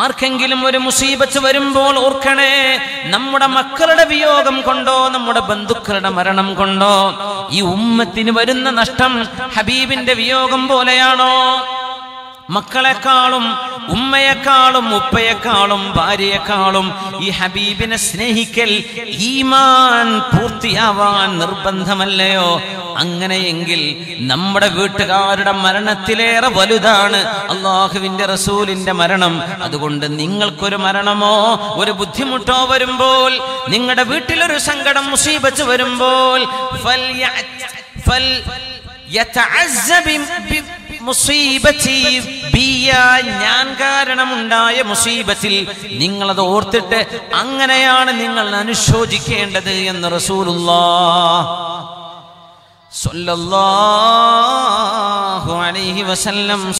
ആർക്കെങ്കിലും ഒരു മുസീബത്ത് വരുമ്പോൾ ഓർക്കണേ നമ്മുടെ മക്കളുടെ വിയോഗം കൊണ്ടോ നമ്മുടെ ബന്ധുക്കളുടെ മരണം കൊണ്ടോ ഈ ഉമ്മത്തിന് വരുന്ന നഷ്ടം ഹബീബിന്റെ വിയോഗം പോലെയാണോ മക്കളെക്കാളും ഉമ്മയെക്കാളും ഉപ്പയെക്കാളും ഭാര്യയെക്കാളും ഈ ഹബീബിനെ സ്നേഹിക്കൽ ഈമാൻ പൂർത്തിയാവാൻ നിർബന്ധമല്ലയോ അങ്ങനെയെങ്കിൽ നമ്മുടെ വീട്ടുകാരുടെ മരണത്തിലേറെ വലുതാണ് അള്ളാഹുവിന്റെ റസൂലിന്റെ മരണം അതുകൊണ്ട് നിങ്ങൾക്കൊരു മരണമോ ഒരു ബുദ്ധിമുട്ടോ വരുമ്പോൾ നിങ്ങളുടെ വീട്ടിലൊരു സങ്കടം മുസീബത്ത് വരുമ്പോൾ ഫൽയ- ഫൽ- യതഅസ്സ ബി- ബി- മുസീബത്തി ബിയ ഞാൻ കാരണമുണ്ടായ മുസീബത്തിൽ നിങ്ങളത് ഓർത്തിട്ട് അങ്ങനെയാണ് നിങ്ങൾ അനുശോചിക്കേണ്ടത് എന്ന് റസൂലുള്ളാഹ് സ്വല്ലല്ലാഹു അലൈഹി വസല്ലം